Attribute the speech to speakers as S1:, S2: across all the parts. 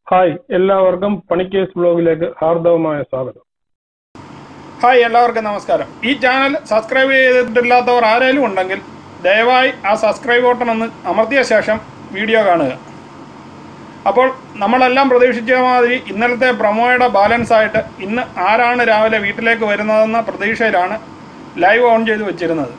S1: hi എല്ലാവർക്കും പണിക്കേസ് ബ്ലോഗിലേക്ക് ഹാർദവമായ സ്വാഗതം
S2: hi എല്ലാവർക്കും നമസ്കാരം ഈ ചാനൽ സബ്സ്ക്രൈബ് ചെയ്തിട്ടില്ലാത്തവർ ആരെങ്കിലും ഉണ്ടെങ്കിൽ ദയവായി ആ സബ്സ്ക്രൈബ് ബട്ടൺ ഒന്ന് അമർത്തിയ ശേഷം വീഡിയോ കാണുക അപ്പോൾ നമ്മളെല്ലാം പ്രതീക്ഷിച്ച മാതിരി ഇന്നലത്തെ പ്രൊമോയുടെ ബാലൻസ് ആയിട്ട് ഇന്ന് ആരാണ് രാവിലെ വീട്ടിലേക്ക് വരുന്നതെന്ന പ്രതീക്ഷയിലാണ് ലൈവ് ഓൺ ചെയ്ത് വെച്ചിരുന്നത്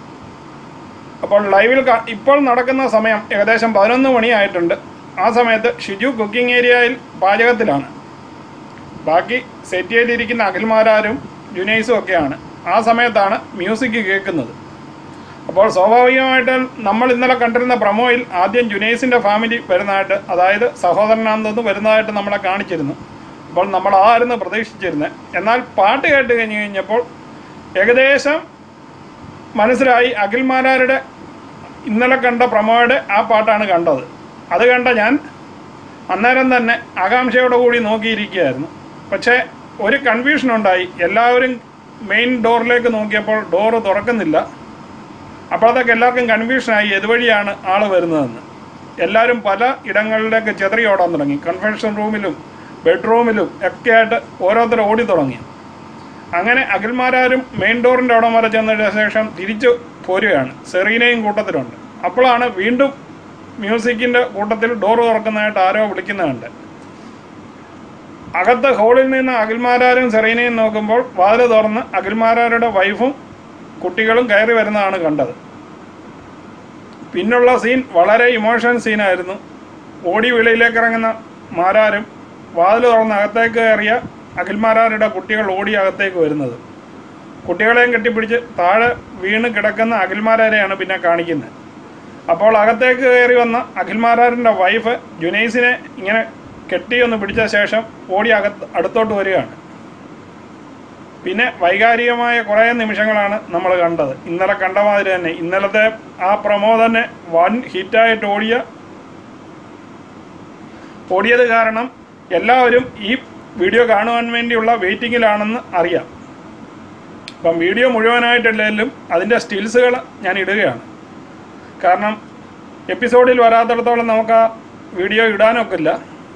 S2: അപ്പോൾ ലൈവിൽ കാ- ഇപ്പോൾ നടക്കുന്ന സമയം ഏകദേശം പതിനൊന്ന് മണിയായിട്ടുണ്ട് ആ സമയത്ത് ഷിജു കുക്കിംഗ് ഏരിയയിൽ പാചകത്തിലാണ് ബാക്കി സെറ്റ് ചെയ്തിരിക്കുന്ന അഖിൽമാരാരും ജുനൈസും ഒക്കെയാണ് ആ സമയത്താണ് മ്യൂസിക് കേൾക്കുന്നത് അപ്പോൾ സ്വാഭാവികമായിട്ട് നമ്മൾ ഇന്നലെ കണ്ടിരുന്ന പ്രമോയിൽ ആദ്യം ജുനൈസിൻ്റെ ഫാമിലി വരുന്നതായിട്ട് അതായത് സഹോദരനാണെന്ന് വരുന്നതായിട്ട് നമ്മളെ കാണിച്ചിരുന്നു അപ്പോൾ നമ്മൾ ആയിരുന്നു പ്രതീക്ഷിച്ചിരുന്നത് എന്നാൽ പാട്ട് കേട്ട് കഴിഞ്ഞ് കഴിഞ്ഞപ്പോൾ ഏകദേശം മനസ്സിലായി അഖിൽമാരാരുടെ ഇന്നലെ കണ്ട പ്രമോയുടെ ആ പാട്ടാണ് കണ്ടത് അത് കണ്ട ഞാൻ അന്നേരം തന്നെ ആകാംക്ഷയോടെ കൂടി നോക്കിയിരിക്കുകയായിരുന്നു പക്ഷേ ഒരു കൺഫ്യൂഷൻ ഉണ്ടായി എല്ലാവരും മെയിൻ ഡോറിലേക്ക് നോക്കിയപ്പോൾ ഡോറ് തുറക്കുന്നില്ല അപ്പോഴത്തേക്ക് എല്ലാവർക്കും കൺഫ്യൂഷനായി ഇതുവഴിയാണ് ആൾ വരുന്നതെന്ന് എല്ലാവരും പല ഇടങ്ങളിലേക്ക് ചെതറി ഓടാൻ തുടങ്ങി കൺഫെൻഷൻ റൂമിലും ബെഡ്റൂമിലും ഒക്കെ ആയിട്ട് ഓരോരുത്തർ ഓടി തുടങ്ങി അങ്ങനെ അഖിൽമാരാരും മെയിൻ ഡോറിൻ്റെ അവിടം വരെ ചെന്നതിന് ശേഷം തിരിച്ചു പോരുകയാണ് സെറീനയും കൂട്ടത്തിലുണ്ട് അപ്പോഴാണ് വീണ്ടും മ്യൂസിക്കിൻ്റെ കൂട്ടത്തിൽ ഡോറ് തുറക്കുന്നതായിട്ട് ആരോ വിളിക്കുന്നുണ്ട് അകത്ത് ഹോളിൽ നിന്ന് അഖിൽമാരാരും സെറീനയും നോക്കുമ്പോൾ വാതിൽ തുറന്ന് അഖിൽമാരാരുടെ വൈഫും കുട്ടികളും കയറി വരുന്നതാണ് കണ്ടത് പിന്നുള്ള സീൻ വളരെ ഇമോഷൻ സീനായിരുന്നു ഓടി വെളിയിലേക്ക് ഇറങ്ങുന്ന മാരാരും വാതിൽ തുറന്ന് അകത്തേക്ക് കയറിയ അഖിൽമാരാരുടെ കുട്ടികൾ ഓടി അകത്തേക്ക് വരുന്നത് കുട്ടികളെയും കെട്ടിപ്പിടിച്ച് താഴെ വീണ് കിടക്കുന്ന അഖിൽമാരാരെയാണ് പിന്നെ കാണിക്കുന്നത് അപ്പോൾ അകത്തേക്ക് കയറി വന്ന അഖിൽമാരാറിൻ്റെ വൈഫ് ജുനൈസിനെ ഇങ്ങനെ കെട്ടിയൊന്ന് പിടിച്ച ശേഷം ഓടി അകത്ത് അടുത്തോട്ട് വരികയാണ് പിന്നെ വൈകാരികമായ കുറേ നിമിഷങ്ങളാണ് നമ്മൾ കണ്ടത് ഇന്നലെ കണ്ട മാതിരി തന്നെ ഇന്നലത്തെ ആ പ്രമോ തന്നെ വൺ ഹിറ്റായിട്ട് ഓടിയ ഓടിയത് കാരണം എല്ലാവരും ഈ വീഡിയോ കാണുവാൻ വേണ്ടിയുള്ള വെയിറ്റിങ്ങിലാണെന്ന് അറിയാം അപ്പം വീഡിയോ മുഴുവനായിട്ടില്ലെങ്കിലും അതിൻ്റെ സ്റ്റിൽസുകൾ ഞാൻ ഇടുകയാണ് കാരണം എപ്പിസോഡിൽ വരാത്തിടത്തോളം നമുക്ക് ആ വീഡിയോ ഇടാനൊക്കില്ല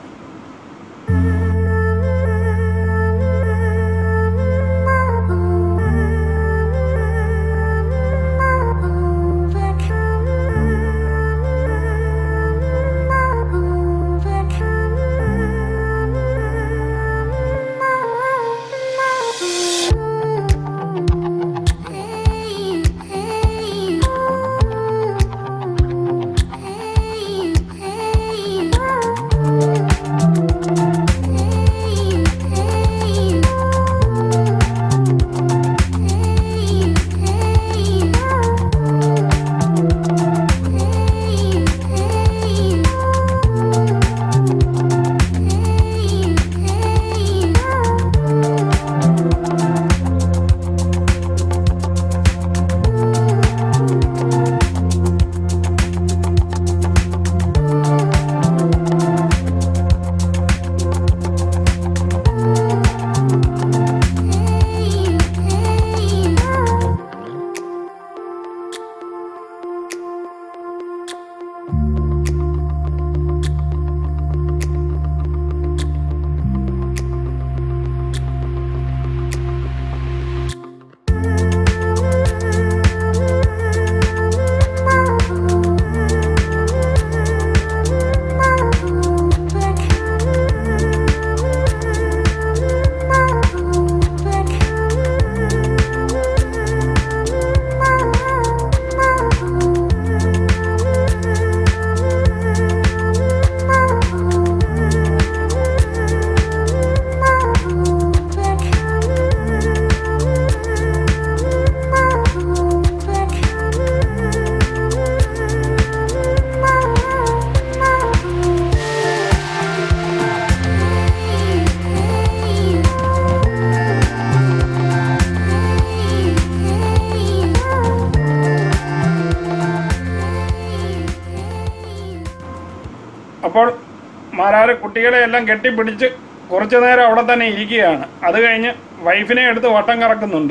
S2: അപ്പോൾ മാരാറ് കുട്ടികളെ എല്ലാം കെട്ടിപ്പിടിച്ച് കുറച്ചു നേരം അവിടെ തന്നെ ഇരിക്കുകയാണ് അത് കഴിഞ്ഞ് വൈഫിനെ എടുത്ത് വട്ടം കറക്കുന്നുണ്ട്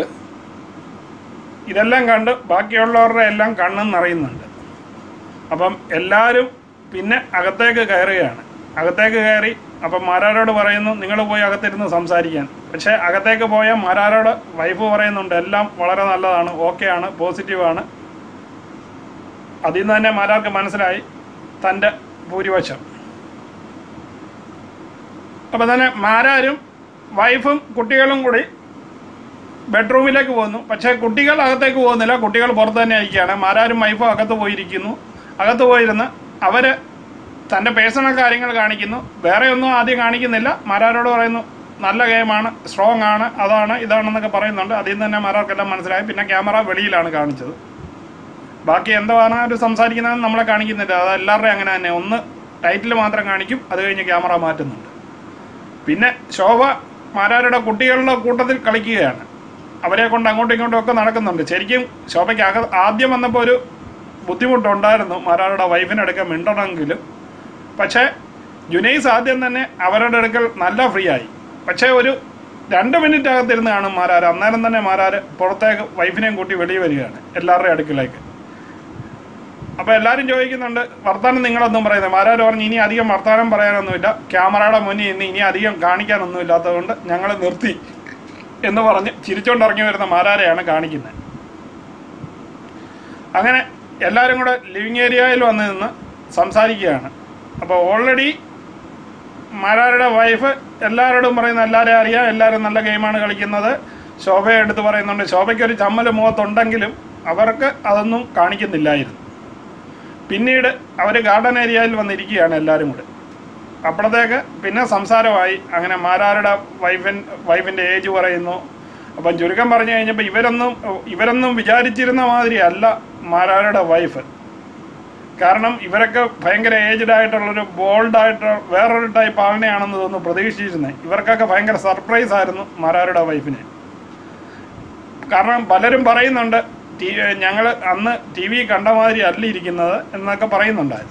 S2: ഇതെല്ലാം കണ്ട് ബാക്കിയുള്ളവരുടെ എല്ലാം കണ്ണും നിറയുന്നുണ്ട് അപ്പം എല്ലാവരും പിന്നെ അകത്തേക്ക് കയറുകയാണ് അകത്തേക്ക് കയറി അപ്പം മാരാരോട് പറയുന്നു നിങ്ങൾ പോയി അകത്തിരുന്ന് സംസാരിക്കാൻ പക്ഷേ അകത്തേക്ക് പോയ മാരാരോട് വൈഫ് പറയുന്നുണ്ട് എല്ലാം വളരെ നല്ലതാണ് ഓക്കെയാണ് പോസിറ്റീവാണ് അതിൽ നിന്ന് തന്നെ മാരാർക്ക് മനസ്സിലായി തൻ്റെ ഭൂരിപക്ഷം അപ്പം തന്നെ മാരാരും വൈഫും കുട്ടികളും കൂടി ബെഡ്റൂമിലേക്ക് പോകുന്നു പക്ഷേ കുട്ടികൾ അകത്തേക്ക് പോകുന്നില്ല കുട്ടികൾ പുറത്ത് തന്നെ ഇരിക്കുകയാണ് മാരാരും വൈഫും അകത്ത് പോയിരിക്കുന്നു അകത്ത് പോയിരുന്ന് അവർ തൻ്റെ പേഴ്സണൽ കാര്യങ്ങൾ കാണിക്കുന്നു വേറെ ഒന്നും ആദ്യം കാണിക്കുന്നില്ല മാരാരോട് പറയുന്നു നല്ല ഗെയിമാണ് സ്ട്രോങ് ആണ് അതാണ് ഇതാണെന്നൊക്കെ പറയുന്നുണ്ട് അതിൽ നിന്ന് തന്നെ മാരാർക്കെല്ലാം മനസ്സിലായി പിന്നെ ക്യാമറ വെളിയിലാണ് കാണിച്ചത് ബാക്കി എന്താണ് അവർ സംസാരിക്കുന്നതെന്ന് നമ്മളെ കാണിക്കുന്നില്ല അത് എല്ലാവരുടെയും അങ്ങനെ തന്നെ ഒന്ന് ടൈറ്റിൽ മാത്രം കാണിക്കും അത് കഴിഞ്ഞ് ക്യാമറ മാറ്റുന്നുണ്ട് പിന്നെ ശോഭ മാരാരുടെ കുട്ടികളുടെ കൂട്ടത്തിൽ കളിക്കുകയാണ് അവരെ കൊണ്ട് അങ്ങോട്ടും ഇങ്ങോട്ടും ഒക്കെ നടക്കുന്നുണ്ട് ശരിക്കും ശോഭയ്ക്ക് അക ആദ്യം വന്നപ്പോൾ ഒരു ബുദ്ധിമുട്ടുണ്ടായിരുന്നു മാരാരുടെ വൈഫിനടുക്ക മിണ്ടണമെങ്കിലും പക്ഷേ ജുനൈസ് ആദ്യം തന്നെ അവരുടെ അടുക്കൽ നല്ല ഫ്രീ ആയി പക്ഷേ ഒരു രണ്ട് മിനിറ്റ് അകത്തിരുന്ന് കാണും മാരാർ അന്നേരം തന്നെ മാരാർ പുറത്തേക്ക് വൈഫിനെയും കൂട്ടി വെളിയിൽ വരികയാണ് എല്ലാവരുടെയും അടുക്കിലേക്ക് അപ്പോൾ എല്ലാവരും ചോദിക്കുന്നുണ്ട് വർത്തമാനം നിങ്ങളൊന്നും പറയുന്നത് മാരാർ പറഞ്ഞു ഇനി അധികം വർത്തമാനം പറയാനൊന്നുമില്ല ക്യാമറയുടെ മുന്നിൽ ഇന്ന് ഇനി അധികം കാണിക്കാനൊന്നും ഇല്ലാത്തതുകൊണ്ട് ഞങ്ങൾ നിർത്തി എന്ന് പറഞ്ഞ് ചിരിച്ചോണ്ട് ഇറങ്ങി വരുന്ന മാരാരെയാണ് കാണിക്കുന്നത് അങ്ങനെ എല്ലാവരും കൂടെ ലിവിങ് ഏരിയയിൽ വന്ന് നിന്ന് സംസാരിക്കുകയാണ് അപ്പോൾ ഓൾറെഡി മാരാരുടെ വൈഫ് എല്ലാവരോടും പറയുന്ന എല്ലാവരെയും അറിയാം എല്ലാവരും നല്ല ഗെയിമാണ് കളിക്കുന്നത് ശോഭയെ എടുത്ത് പറയുന്നുണ്ട് ശോഭയ്ക്ക് ഒരു ചമ്മൽ മുഖത്തുണ്ടെങ്കിലും അവർക്ക് അതൊന്നും കാണിക്കുന്നില്ലായിരുന്നു പിന്നീട് അവർ ഗാർഡൻ ഏരിയയിൽ വന്നിരിക്കുകയാണ് എല്ലാവരും കൂടെ അപ്പോഴത്തേക്ക് പിന്നെ സംസാരമായി അങ്ങനെ മാരാരുടെ വൈഫിൻ വൈഫിൻ്റെ ഏജ് പറയുന്നു അപ്പം ചുരുക്കം പറഞ്ഞു കഴിഞ്ഞപ്പോൾ ഇവരൊന്നും ഇവരൊന്നും വിചാരിച്ചിരുന്ന മാതിരി അല്ല മാരാരുടെ വൈഫ് കാരണം ഇവരൊക്കെ ഭയങ്കര ഏജ്ഡ് ആയിട്ടുള്ളൊരു ബോൾഡ് ആയിട്ട് വേറൊരു ടൈപ്പ് ആളിനെയാണെന്ന് തോന്നുന്നു പ്രതീക്ഷിച്ചിരുന്നത് ഇവർക്കൊക്കെ ഭയങ്കര സർപ്രൈസ് ആയിരുന്നു മാരാരുടെ വൈഫിനെ കാരണം പലരും പറയുന്നുണ്ട് ടി ഞങ്ങൾ അന്ന് ടി വി കണ്ട മാതിരി അല്ല ഇരിക്കുന്നത് എന്നൊക്കെ പറയുന്നുണ്ടായിരുന്നു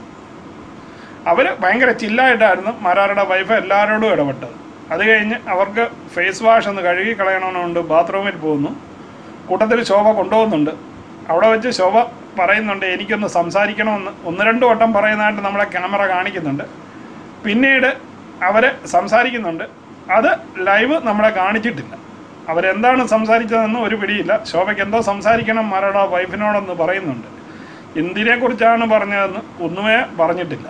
S2: അവർ ഭയങ്കര ചില്ലായിട്ടായിരുന്നു മാരാരുടെ വൈഫ് എല്ലാവരോടും ഇടപെട്ടത് അത് കഴിഞ്ഞ് അവർക്ക് ഫേസ് വാഷ് ഒന്ന് കഴുകി കളയണമെന്നുണ്ട് ബാത്റൂമിൽ പോകുന്നു കൂട്ടത്തിൽ ശോഭ കൊണ്ടുപോകുന്നുണ്ട് അവിടെ വെച്ച് ശോഭ പറയുന്നുണ്ട് എനിക്കൊന്ന് സംസാരിക്കണമെന്ന് ഒന്ന് രണ്ട് വട്ടം പറയുന്നതായിട്ട് നമ്മളെ ക്യാമറ കാണിക്കുന്നുണ്ട് പിന്നീട് അവർ സംസാരിക്കുന്നുണ്ട് അത് ലൈവ് നമ്മളെ കാണിച്ചിട്ടില്ല അവരെന്താണ് സംസാരിച്ചതെന്ന് ഒരു പിടിയില്ല ശോഭയ്ക്ക് എന്തോ സംസാരിക്കണം മരട വൈഫിനോടൊന്ന് പറയുന്നുണ്ട് എന്തിനെക്കുറിച്ചാണ് പറഞ്ഞതെന്ന് ഒന്നുമേ പറഞ്ഞിട്ടില്ല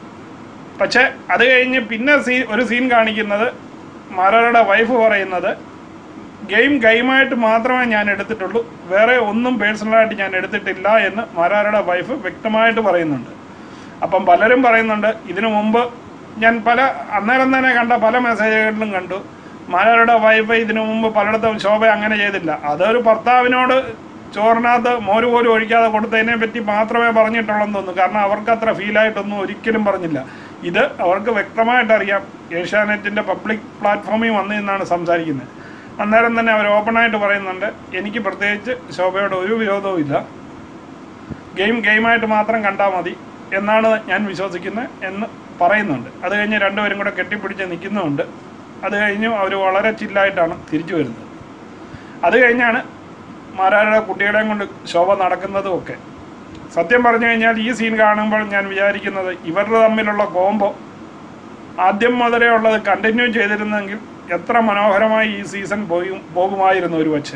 S2: പക്ഷേ അത് കഴിഞ്ഞ് പിന്നെ സീ ഒരു സീൻ കാണിക്കുന്നത് മരയുടെ വൈഫ് പറയുന്നത് ഗെയിം ഗെയിമായിട്ട് മാത്രമേ ഞാൻ എടുത്തിട്ടുള്ളൂ വേറെ ഒന്നും പേഴ്സണലായിട്ട് ഞാൻ എടുത്തിട്ടില്ല എന്ന് മരാരുടെ വൈഫ് വ്യക്തമായിട്ട് പറയുന്നുണ്ട് അപ്പം പലരും പറയുന്നുണ്ട് ഇതിനു മുമ്പ് ഞാൻ പല അന്നേരം തന്നെ കണ്ട പല മെസ്സേജുകളിലും കണ്ടു മലയാളുടെ വൈഫ് ഇതിനു മുമ്പ് പലയിടത്തും ശോഭ അങ്ങനെ ചെയ്തില്ല അതൊരു ഭർത്താവിനോട് ചോറിനകത്ത് മോര് പോലും ഒഴിക്കാതെ കൊടുത്തതിനെ പറ്റി മാത്രമേ പറഞ്ഞിട്ടുള്ളെന്ന് തോന്നുന്നു കാരണം അവർക്ക് അത്ര ഫീലായിട്ടൊന്നും ഒരിക്കലും പറഞ്ഞില്ല ഇത് അവർക്ക് വ്യക്തമായിട്ട് അറിയാം ഏഷ്യാനെറ്റിൻ്റെ പബ്ലിക് പ്ലാറ്റ്ഫോമിൽ വന്നു നിന്നാണ് സംസാരിക്കുന്നത് അന്നേരം തന്നെ അവർ ഓപ്പണായിട്ട് പറയുന്നുണ്ട് എനിക്ക് പ്രത്യേകിച്ച് ശോഭയോട് ഒരു വിരോധവും ഇല്ല ഗെയിം ഗെയിമായിട്ട് മാത്രം കണ്ടാൽ മതി എന്നാണ് ഞാൻ വിശ്വസിക്കുന്നത് എന്ന് പറയുന്നുണ്ട് അത് കഴിഞ്ഞ് രണ്ടുപേരും കൂടെ കെട്ടിപ്പിടിച്ച് നിൽക്കുന്നുമുണ്ട് അത് കഴിഞ്ഞും അവർ വളരെ ചില്ലായിട്ടാണ് തിരിച്ചു വരുന്നത് അത് കഴിഞ്ഞാണ് മാരാരുടെ കുട്ടികളെയും കൊണ്ട് ശോഭ നടക്കുന്നതും ഒക്കെ സത്യം പറഞ്ഞു കഴിഞ്ഞാൽ ഈ സീൻ കാണുമ്പോൾ ഞാൻ വിചാരിക്കുന്നത് ഇവരുടെ തമ്മിലുള്ള കോംബോ ആദ്യം മുതലേ ഉള്ളത് കണ്ടിന്യൂ ചെയ്തിരുന്നെങ്കിൽ എത്ര മനോഹരമായി ഈ സീസൺ പോയി പോകുമായിരുന്നു ഒരു പക്ഷേ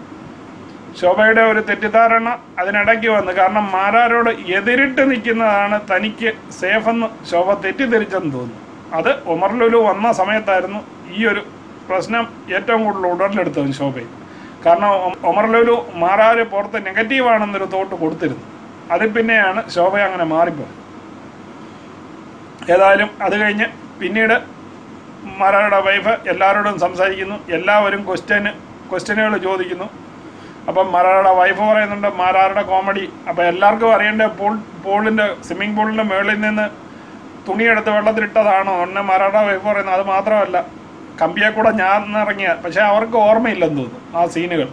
S2: ശോഭയുടെ ഒരു തെറ്റിദ്ധാരണ അതിനിടയ്ക്ക് വന്നു കാരണം മാരാരോട് എതിരിട്ട് നിൽക്കുന്നതാണ് തനിക്ക് സേഫെന്ന് ശോഭ തെറ്റിദ്ധരിച്ചെന്ന് തോന്നുന്നു അത് ഉമർ ലുലു വന്ന സമയത്തായിരുന്നു ഈ ഒരു പ്രശ്നം ഏറ്റവും കൂടുതൽ ഉടലെടുത്തത് ശോഭയിൽ കാരണം ഒ- ഉമർ ലുലു മാറാര് പുറത്ത് നെഗറ്റീവാണെന്നൊരു തോട്ട് കൊടുത്തിരുന്നു അതിൽ പിന്നെയാണ് ശോഭ അങ്ങനെ മാറിപ്പോയത് ഏതായാലും അത് കഴിഞ്ഞ് പിന്നീട് മാരാരുടെ വൈഫ് എല്ലാവരോടും സംസാരിക്കുന്നു എല്ലാവരും ക്വസ്റ്റ്യന് ക്വസ്റ്റ്യനുകൾ ചോദിക്കുന്നു അപ്പം മാരാരുടെ വൈഫ് പറയുന്നുണ്ട് മാരാരുടെ കോമഡി അപ്പം എല്ലാവർക്കും അറിയേണ്ട പൂൾ പൂളിൻ്റെ സ്വിമ്മിംഗ് പൂളിൻ്റെ മുകളിൽ നിന്ന് തുണിയെടുത്ത് വെള്ളത്തിലിട്ടതാണോ ഒന്ന് മാരാരുടെ വൈഫ് പറയുന്നത് അത് മാത്രമല്ല കമ്പിയെ കൂടെ ഞാൻ ഇറങ്ങിയ പക്ഷേ അവർക്ക് ഓർമ്മയില്ലെന്ന് തോന്നുന്നു ആ സീനുകൾ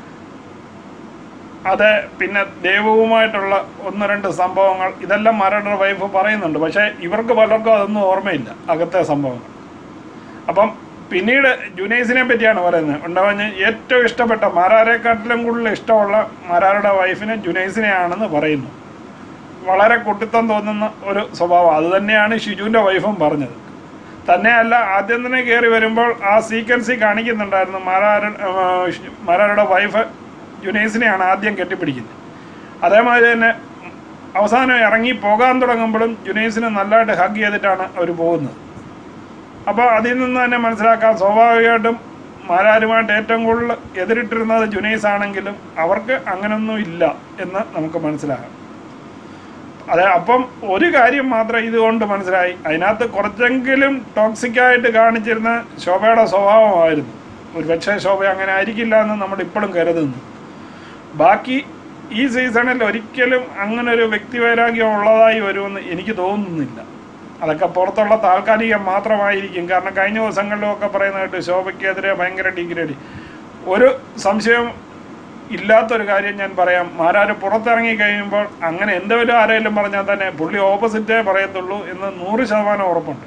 S2: അത് പിന്നെ ദൈവവുമായിട്ടുള്ള ഒന്ന് രണ്ട് സംഭവങ്ങൾ ഇതെല്ലാം മരയുടെ വൈഫ് പറയുന്നുണ്ട് പക്ഷേ ഇവർക്ക് പലർക്കും അതൊന്നും ഓർമ്മയില്ല അകത്തെ സംഭവങ്ങൾ അപ്പം പിന്നീട് ജുനൈസിനെ പറ്റിയാണ് പറയുന്നത് ഉണ്ടാവുന്ന ഏറ്റവും ഇഷ്ടപ്പെട്ട മാരാരെക്കാട്ടിലും കൂടുതൽ ഇഷ്ടമുള്ള മാരാരുടെ വൈഫിന് ജുനൈസിനെയാണെന്ന് പറയുന്നു വളരെ കുട്ടിത്തം തോന്നുന്ന ഒരു സ്വഭാവം അത് തന്നെയാണ് ഷിജുവിൻ്റെ വൈഫും പറഞ്ഞത് തന്നെയല്ല ആദ്യം തന്നെ കയറി വരുമ്പോൾ ആ സീക്വൻസിൽ കാണിക്കുന്നുണ്ടായിരുന്നു മാരാര മാരാരുടെ വൈഫ് ജുനൈസിനെയാണ് ആദ്യം കെട്ടിപ്പിടിക്കുന്നത് അതേമാതിരി തന്നെ അവസാനം ഇറങ്ങി പോകാൻ തുടങ്ങുമ്പോഴും ജുനൈസിനെ നല്ലതായിട്ട് ഹഗ് ചെയ്തിട്ടാണ് അവർ പോകുന്നത് അപ്പോൾ അതിൽ നിന്ന് തന്നെ മനസ്സിലാക്കാം സ്വാഭാവികമായിട്ടും മാരാരുമായിട്ട് ഏറ്റവും കൂടുതൽ എതിരിട്ടിരുന്നത് ജുനൈസ് ആണെങ്കിലും അവർക്ക് അങ്ങനൊന്നും ഇല്ല എന്ന് നമുക്ക് മനസ്സിലാകാം അതെ അപ്പം ഒരു കാര്യം മാത്രം ഇതുകൊണ്ട് മനസ്സിലായി അതിനകത്ത് കുറച്ചെങ്കിലും ടോക്സിക് ആയിട്ട് കാണിച്ചിരുന്ന ശോഭയുടെ സ്വഭാവമായിരുന്നു ഒരു പക്ഷേ ശോഭ അങ്ങനെ ആയിരിക്കില്ല എന്ന് നമ്മൾ ഇപ്പോഴും കരുതുന്നു ബാക്കി ഈ സീസണിൽ ഒരിക്കലും അങ്ങനെ ഒരു വ്യക്തിവൈരാഗ്യം ഉള്ളതായി വരുമെന്ന് എനിക്ക് തോന്നുന്നില്ല അതൊക്കെ പുറത്തുള്ള താൽക്കാലികം മാത്രമായിരിക്കും കാരണം കഴിഞ്ഞ ദിവസങ്ങളിലൊക്കെ പറയുന്ന കേട്ട് ശോഭയ്ക്കെതിരെ ഭയങ്കര ഡിഗ്രേഡ് ഒരു സംശയം ഇല്ലാത്തൊരു കാര്യം ഞാൻ പറയാം മാരാര് പുറത്തിറങ്ങി കഴിയുമ്പോൾ അങ്ങനെ എന്തെങ്കിലും ആരെങ്കിലും പറഞ്ഞാൽ തന്നെ പുള്ളി ഓപ്പോസിറ്റേ പറയത്തുള്ളൂ എന്ന് നൂറ് ശതമാനം ഉറപ്പുണ്ട്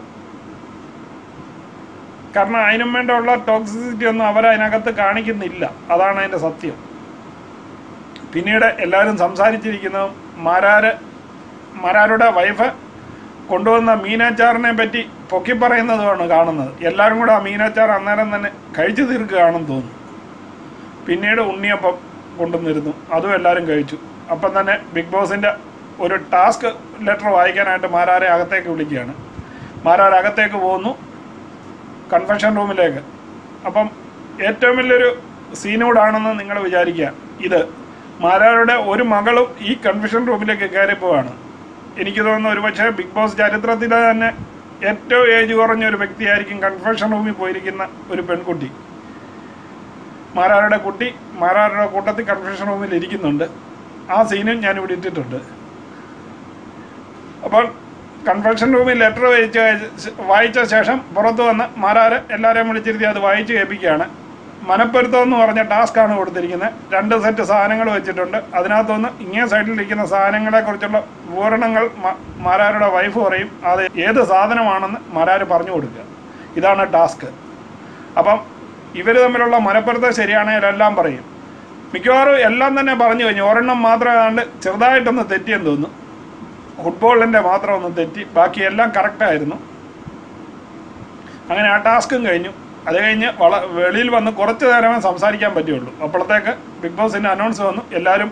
S2: കാരണം അതിനും വേണ്ടിയുള്ള ടോക്സിസിറ്റി ഒന്നും അവരതിനകത്ത് കാണിക്കുന്നില്ല അതാണ് അതിൻ്റെ സത്യം പിന്നീട് എല്ലാവരും സംസാരിച്ചിരിക്കുന്നത് മാരാര് മാരാരുടെ വൈഫ് കൊണ്ടുവന്ന മീനാച്ചാറിനെ പറ്റി പൊക്കി പറയുന്നതുമാണ് കാണുന്നത് എല്ലാവരും കൂടെ ആ മീനാച്ചാർ അന്നേരം തന്നെ കഴിച്ചു തീർക്കുകയാണെന്ന് തോന്നുന്നു പിന്നീട് ഉണ്ണിയപ്പം കൊണ്ടുവന്നിരുന്നു അതും എല്ലാവരും കഴിച്ചു അപ്പം തന്നെ ബിഗ് ബോസിൻ്റെ ഒരു ടാസ്ക് ലെറ്റർ വായിക്കാനായിട്ട് മാരാരെ അകത്തേക്ക് വിളിക്കുകയാണ് മാരാർ അകത്തേക്ക് പോകുന്നു കൺവെൻഷൻ റൂമിലേക്ക് അപ്പം ഏറ്റവും വലിയൊരു സീനോടാണെന്ന് നിങ്ങൾ വിചാരിക്കുക ഇത് മാരാരുടെ ഒരു മകളും ഈ കൺവെൻഷൻ റൂമിലേക്ക് കയറിപ്പോവാണ് എനിക്ക് തോന്നുന്നു ഒരുപക്ഷെ ബിഗ് ബോസ് ചരിത്രത്തിലെ തന്നെ ഏറ്റവും ഏജ് കുറഞ്ഞ ഒരു വ്യക്തിയായിരിക്കും കൺവെൻഷൻ റൂമിൽ പോയിരിക്കുന്ന ഒരു പെൺകുട്ടി മാരാരുടെ കുട്ടി മാരാരുടെ കൂട്ടത്തിൽ കൺവെൻഷൻ റൂമിൽ ഇരിക്കുന്നുണ്ട് ആ സീനും ഞാൻ ഇവിടെ ഇട്ടിട്ടുണ്ട് അപ്പോൾ കൺവെൻഷൻ റൂമിൽ ലെറ്റർ വായിച്ച വായിച്ച ശേഷം പുറത്തു വന്ന് മാരാര് എല്ലാവരെയും വിളിച്ചിരുത്തി അത് വായിച്ച് കേൾപ്പിക്കുകയാണ് മനപ്പൊരുത്തം എന്ന് പറഞ്ഞ ടാസ്ക്കാണ് കൊടുത്തിരിക്കുന്നത് രണ്ട് സെറ്റ് സാധനങ്ങൾ വെച്ചിട്ടുണ്ട് അതിനകത്തൊന്ന് ഇങ്ങേ സൈഡിലിരിക്കുന്ന സാധനങ്ങളെ കുറിച്ചുള്ള വിവരണങ്ങൾ മ- മാരാരുടെ വൈഫ് പറയും അത് ഏത് സാധനമാണെന്ന് മാരാര് പറഞ്ഞു കൊടുക്കുക ഇതാണ് ടാസ്ക് അപ്പം ഇവർ തമ്മിലുള്ള മനപ്പൊരുത്തം ശരിയാണെങ്കിൽ എല്ലാം പറയും മിക്കവാറും എല്ലാം തന്നെ പറഞ്ഞു കഴിഞ്ഞു ഒരെണ്ണം മാത്രം ഏതാണ്ട് ചെറുതായിട്ടൊന്ന് തെറ്റിയെന്ന് തോന്നുന്നു ഫുട്ബോളിൻ്റെ മാത്രം ഒന്ന് തെറ്റി ബാക്കി എല്ലാം കറക്റ്റായിരുന്നു അങ്ങനെ ആ ടാസ്കും കഴിഞ്ഞു അത് കഴിഞ്ഞ് വള വെളിയിൽ വന്ന് കുറച്ച് നേരമേ സംസാരിക്കാൻ പറ്റുള്ളൂ അപ്പോഴത്തേക്ക് ബിഗ് ബോസിൻ്റെ അനൗൺസ് വന്നു എല്ലാവരും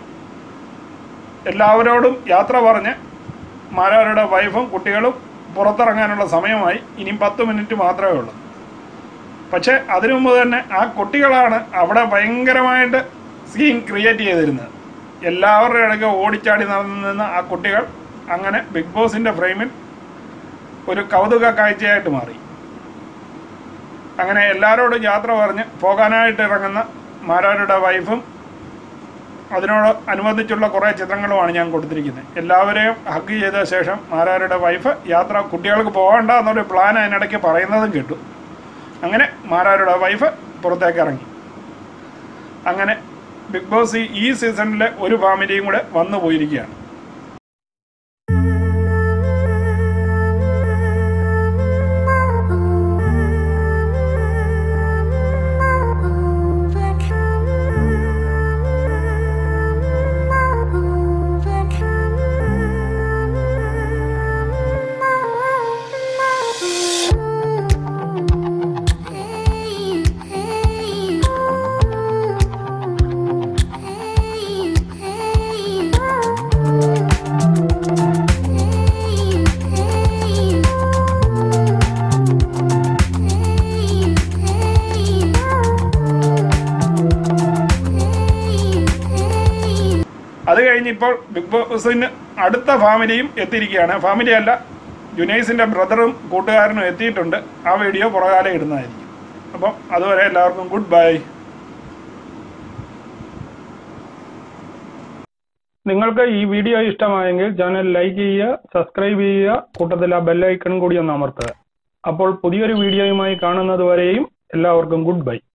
S2: എല്ലാവരോടും യാത്ര പറഞ്ഞ് മാരാരുടെ വൈഫും കുട്ടികളും പുറത്തിറങ്ങാനുള്ള സമയമായി ഇനിയും പത്ത് മിനിറ്റ് മാത്രമേ ഉള്ളൂ പക്ഷേ അതിനു മുമ്പ് തന്നെ ആ കുട്ടികളാണ് അവിടെ ഭയങ്കരമായിട്ട് സീൻ ക്രിയേറ്റ് ചെയ്തിരുന്നത് എല്ലാവരുടെ ഇടയ്ക്ക് ഓടിച്ചാടി നടന്നു നിന്ന ആ കുട്ടികൾ അങ്ങനെ ബിഗ് ബോസിൻ്റെ ഫ്രെയിമിൽ ഒരു കൗതുക കാഴ്ചയായിട്ട് മാറി അങ്ങനെ എല്ലാവരോടും യാത്ര പറഞ്ഞ് പോകാനായിട്ട് ഇറങ്ങുന്ന മാരാരുടെ വൈഫും അതിനോട് അനുബന്ധിച്ചുള്ള കുറേ ചിത്രങ്ങളുമാണ് ഞാൻ കൊടുത്തിരിക്കുന്നത് എല്ലാവരെയും ഹഗ് ചെയ്ത ശേഷം മാരാരുടെ വൈഫ് യാത്ര കുട്ടികൾക്ക് പോകണ്ട എന്നൊരു പ്ലാൻ അതിനിടയ്ക്ക് പറയുന്നതും കേട്ടു അങ്ങനെ മാരാരുടെ വൈഫ് പുറത്തേക്ക് ഇറങ്ങി അങ്ങനെ ബിഗ് ബോസ് ഈ സീസണിലെ ഒരു ഫാമിലിയും കൂടെ വന്നു പോയിരിക്കുകയാണ് അത് കഴിഞ്ഞ് ഇപ്പോൾ ബിഗ് ബോസിന് അടുത്ത ഫാമിലിയും എത്തിയിരിക്കുകയാണ് ഫാമിലി അല്ല ജുനൈസിൻ്റെ ബ്രദറും കൂട്ടുകാരനും എത്തിയിട്ടുണ്ട് ആ വീഡിയോ പുറകാലെ ഇടുന്നതായിരിക്കും അപ്പം അതുവരെ എല്ലാവർക്കും ഗുഡ് ബൈ
S1: നിങ്ങൾക്ക് ഈ വീഡിയോ ഇഷ്ടമായെങ്കിൽ ചാനൽ ലൈക്ക് ചെയ്യുക സബ്സ്ക്രൈബ് ചെയ്യുക കൂട്ടത്തിൽ ആ ബെല്ലൈക്കൺ കൂടി ഒന്ന് അമർത്തുക അപ്പോൾ പുതിയൊരു വീഡിയോയുമായി കാണുന്നത് വരെയും എല്ലാവർക്കും ഗുഡ് ബൈ